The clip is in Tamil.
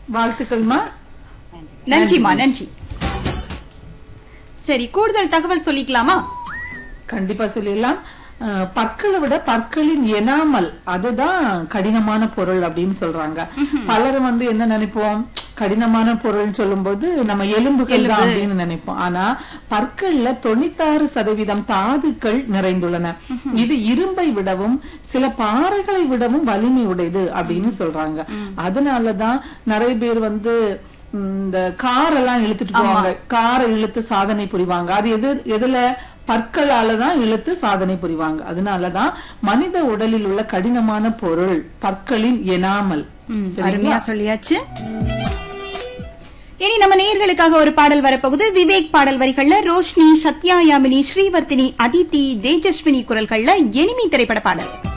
வாழ்த்துக்கள்மா நன்றிமா நன்றி சரி கூடுதல் தகவல் சொல்லிக்கலாமா கண்டிப்பா சொல்லிடலாம் அஹ், பற்களை விட பற்களின் எனாமல் அதுதான் கடினமான பொருள் அப்படின்னு சொல்றாங்க பலரும் வந்து என்ன நினைப்போம் கடினமான பொருள் சொல்லும்போது நம்ம எலும்புகள் தான் அப்படின்னு நினைப்போம் ஆனா பற்கள்ல தொண்ணூத்தாறு சதவீதம் தாதுக்கள் நிறைந்துள்ளன இது இரும்பை விடவும் சில பாறைகளை விடவும் வலிமை உடையது அப்படின்னு சொல்றாங்க அதனாலதான் நிறைய பேர் வந்து ம், இந்த கார் எல்லாம் இழுத்துட்டு போவாங்க காரை இழுத்து சாதனை புரிவாங்க அது எது எதுல பற்களால தான் இழுத்து சாதனை புரிவாங்க அதனாலதான் மனித உடலில் உள்ள கடினமான பொருள் பற்களின் எனாமல் சரிங்களா? அருமையா சொல்லியாச்சு இனி நம்ம நேயர்களுக்காக ஒரு பாடல் வரப்போகுது விவேக் பாடல் வரிகள்ல ரோஷினி சத்யா யாமினி ஸ்ரீவர்த்தினி அதித்தி தேஜஸ்வினி குரல்கள்ல எனிமி திரைப்பட பாடல்